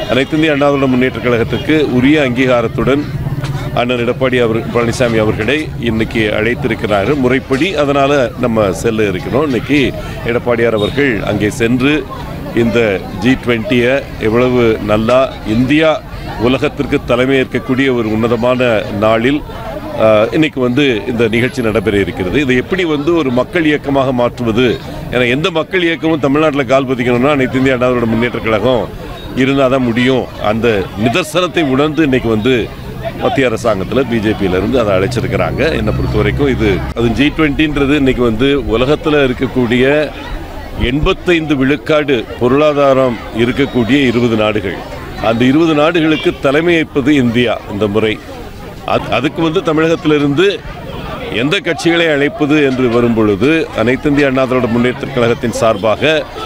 அனைத்து இந்திய அண்ணா திராவிட முன்னேற்ற கழகத்துக்கு உரிய அங்கீகாரத்துடன் அண்ணன் எடப்பாடி அவர் பழனிசாமி அவர்களை இன்னைக்கு அழைத்திருக்கிறார்கள் முறைப்படி அதனால நம்ம செல்ல இருக்கிறோம் இன்னைக்கு எடப்பாடியார் அவர்கள் அங்கே சென்று இந்த ஜி டுவெண்ட்டியை எவ்வளவு நல்லா இந்தியா உலகத்திற்கு தலைமை ஏற்கக்கூடிய ஒரு உன்னதமான நாளில் ஆஹ், இன்னைக்கு வந்து இந்த நிகழ்ச்சி நடைபெற இருக்கிறது இதை எப்படி வந்து ஒரு மக்கள் இயக்கமாக மாற்றுவது ஏன்னா எந்த மக்கள் இயக்கமும் தமிழ்நாட்டில் கால் பதிக்கணும்னா அனைத்து இந்திய அண்ணா திராவிட முன்னேற்ற கழகம் இருந்தால் தான் முடியும் அந்த நிதர்சனத்தை உணர்ந்து இன்னைக்கு வந்து மத்திய அரசாங்கத்தில் பிஜேபியில இருந்து அதை அழைச்சிருக்கிறாங்க என்னை பொறுத்த வரைக்கும் இது அது ஜி டுவெண்ட்டின்றது இன்னைக்கு வந்து உலகத்தில் இருக்கக்கூடிய எண்பத்தைந்து விழுக்காடு பொருளாதாரம் இருக்கக்கூடிய இருபது நாடுகள் அந்த இருபது நாடுகளுக்கு தலைமையேற்பது இந்தியா இந்த முறை அது அதுக்கு வந்து தமிழகத்திலிருந்து எந்த கட்சிகளை அழைப்பது என்று வரும் பொழுது அனைத்து இந்திய அண்ணா திராவிட முன்னேற்ற கழகத்தின் சார்பாக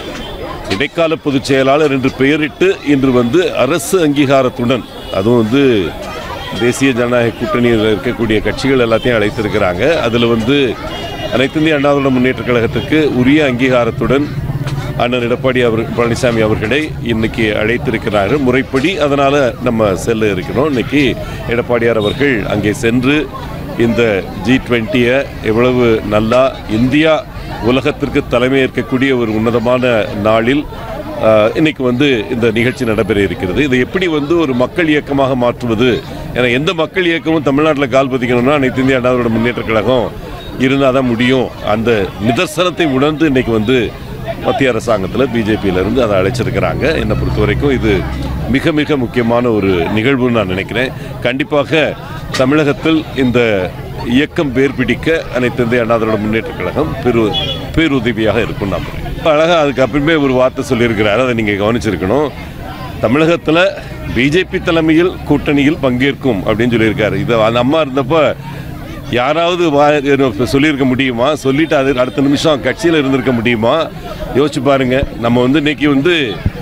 இடைக்கால பொதுச் செயலாளர் என்று பெயரிட்டு இன்று வந்து அரசு அங்கீகாரத்துடன் அதுவும் வந்து தேசிய ஜனநாயக கூட்டணியில் இருக்கக்கூடிய கட்சிகள் எல்லாத்தையும் அழைத்திருக்கிறாங்க அதில் வந்து அனைத்து இந்திய அண்ணா திராவிட முன்னேற்ற கழகத்துக்கு உரிய அங்கீகாரத்துடன் அண்ணன் எடப்பாடி அவர் பழனிசாமி அவர்களை இன்னைக்கு அழைத்திருக்கிறார்கள் முறைப்படி அதனால நம்ம செல்ல இருக்கிறோம் இன்னைக்கு எடப்பாடியார் அவர்கள் அங்கே சென்று இந்த ஜி டுவெண்ட்டியை எவ்வளவு நல்லா இந்தியா உலகத்திற்கு தலைமை ஏற்கக்கூடிய ஒரு உன்னதமான நாளில் ஆஹ், இன்னைக்கு வந்து இந்த நிகழ்ச்சி நடைபெற இருக்கிறது இதை எப்படி வந்து ஒரு மக்கள் இயக்கமாக மாற்றுவது ஏன்னா எந்த மக்கள் இயக்கமும் தமிழ்நாட்டில் கால் பதிக்கணும்னா அனைத்து இந்திய அண்ணா திராவிட முன்னேற்ற கழகம் இருந்தால் தான் முடியும் அந்த நிதர்சனத்தை உணர்ந்து இன்னைக்கு வந்து மத்திய அரசாங்கத்தில் பிஜேபியில இருந்து அதை அழைச்சிருக்கிறாங்க என்னை பொறுத்த வரைக்கும் இது மிக மிக முக்கியமான ஒரு நிகழ்வுன்னு நான் நினைக்கிறேன் கண்டிப்பாக தமிழகத்தில் இந்த இயக்கம் பேர் பிடிக்க அனைத்து இந்திய அண்ணா திராவிட முன்னேற்ற கழகம் பெரு பேருதவியாக இருக்கும் நம்புறேன் அழகாக அதுக்கு அப்புறமே ஒரு வார்த்தை சொல்லியிருக்கிறாரு அதை நீங்கள் கவனிச்சிருக்கணும் தமிழகத்தில் பிஜேபி தலைமையில் கூட்டணியில் பங்கேற்கும் அப்படின்னு சொல்லியிருக்காரு இது அந்த அம்மா இருந்தப்போ யாராவது வா என்ன சொல்லியிருக்க முடியுமா சொல்லிட்டு அது அடுத்த நிமிஷம் கட்சியில் இருந்திருக்க முடியுமா யோசிச்சு பாருங்க நம்ம வந்து இன்னைக்கு வந்து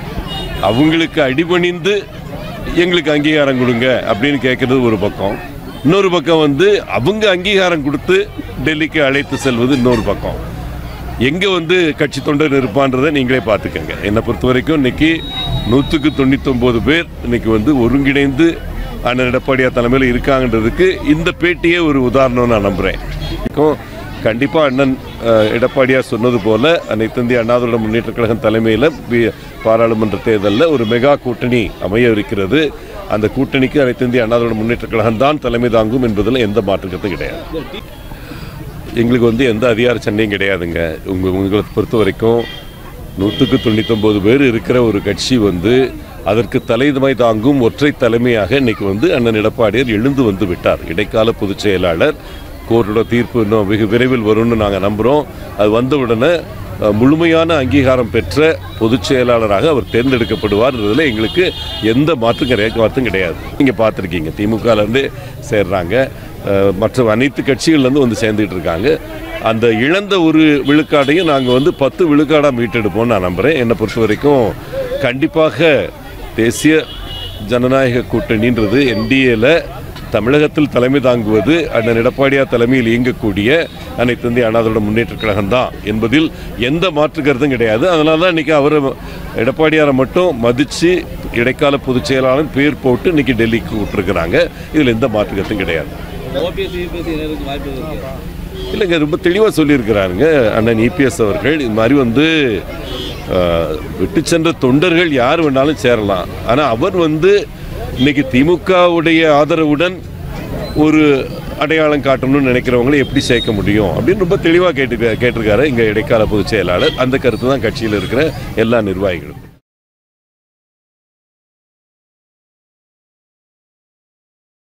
அவங்களுக்கு அடிபணிந்து எங்களுக்கு அங்கீகாரம் கொடுங்க அப்படின்னு கேட்கறது ஒரு பக்கம் இன்னொரு பக்கம் வந்து அவங்க அங்கீகாரம் கொடுத்து டெல்லிக்கு அழைத்து செல்வது இன்னொரு பக்கம் எங்கே வந்து கட்சி தொண்டர் இருப்பான்றதை நீங்களே பார்த்துக்கங்க என்னை பொறுத்த வரைக்கும் இன்னைக்கு நூற்றுக்கு தொண்ணூத்தொம்பது பேர் இன்னைக்கு வந்து ஒருங்கிணைந்து அண்ணன் எடப்பாடியார் தலைமையில் இருக்காங்கன்றதுக்கு இந்த பேட்டியே ஒரு உதாரணம் நான் நம்புகிறேன் கண்டிப்பாக அண்ணன் அஹ், எடப்பாடியார் சொன்னது போல அனைத்து இந்திய அண்ணா திராவிட முன்னேற்ற கழகம் தலைமையில் பி- பாராளுமன்ற தேர்தலில் ஒரு மெகா கூட்டணி அமைய இருக்கிறது அந்த கூட்டணிக்கு அனைத்து இந்திய அண்ணா திராவிட முன்னேற்ற கழகம் தான் தலைமை தாங்கும் என்பதில் எந்த மாற்றுக்கத்தும் கிடையாது எங்களுக்கு வந்து எந்த அதிகார சண்டையும் கிடையாதுங்க உங்க உங்களை பொறுத்த வரைக்கும் நூற்றுக்கு தொண்ணூத்தொம்பது பேர் இருக்கிற ஒரு கட்சி வந்து அதற்கு தலைமை தாங்கும் ஒற்றை தலைமையாக இன்னைக்கு வந்து அண்ணன் எடப்பாடியார் எழுந்து வந்து விட்டார் இடைக்கால பொதுச் செயலாளர் கோர்ட்டோட தீர்ப்பு இன்னும் வெகு விரைவில் வரும்னு நாங்கள் நம்புகிறோம் அது வந்த உடனே அஹ், முழுமையான அங்கீகாரம் பெற்ற பொதுச் செயலாளராக அவர் தேர்ந்தெடுக்கப்படுவார்ன்றதுல எங்களுக்கு எந்த மாற்று கிடையாது மாற்றும் கிடையாது நீங்கள் பார்த்துருக்கீங்க திமுகலேருந்து சேர்றாங்க அஹ், மற்ற அனைத்து கட்சிகள்லேருந்து வந்து சேர்ந்துட்டு இருக்காங்க அந்த இழந்த ஒரு விழுக்காடையும் நாங்கள் வந்து பத்து விழுக்காடாக மீட்டெடுப்போம்னு நான் நம்புகிறேன் என்னை பொறுத்த வரைக்கும் கண்டிப்பாக தேசிய ஜனநாயக கூட்டணின்றது என்டிஏல தமிழகத்தில் தலைமை தாங்குவது அண்ணன் எடப்பாடியார் தலைமையில் இயங்கக்கூடிய அனைத்து இந்திய அண்ணா திராவிட முன்னேற்ற கழகம் தான் என்பதில் எந்த மாற்று கருத்தும் கிடையாது அதனால தான் இன்னைக்கு அவரை எடப்பாடியாரை மட்டும் மதித்து இடைக்கால பொதுச் செயலாளர் பேர் போட்டு இன்னைக்கு டெல்லிக்கு விட்டுருக்குறாங்க இதில் எந்த மாற்று கருத்தும் கிடையாது ஓபிஎஸ் யூபிஎஸ் இணையருக்கு வாய்ப்பு இருக்கு இல்லைங்க ரொம்ப தெளிவாக சொல்லியிருக்கிறாருங்க அண்ணன் இபிஎஸ் அவர்கள் இது மாதிரி வந்து ஆஹ், விட்டு சென்ற தொண்டர்கள் யார் வேணாலும் சேரலாம் ஆனால் அவர் வந்து இன்னைக்கு திமுகவுடைய ஆதரவுடன் ஒரு அடையாளம் காட்டணும்னு நினைக்கிறவங்களை எப்படி சேர்க்க முடியும் அப்படின்னு ரொம்ப தெளிவாக கேட்டு கேட்டிருக்காரு இங்கே இடைக்கால பொதுச் செயலாளர் அந்த கருத்து தான் கட்சியில் இருக்கிற எல்லா நிர்வாகிகளும்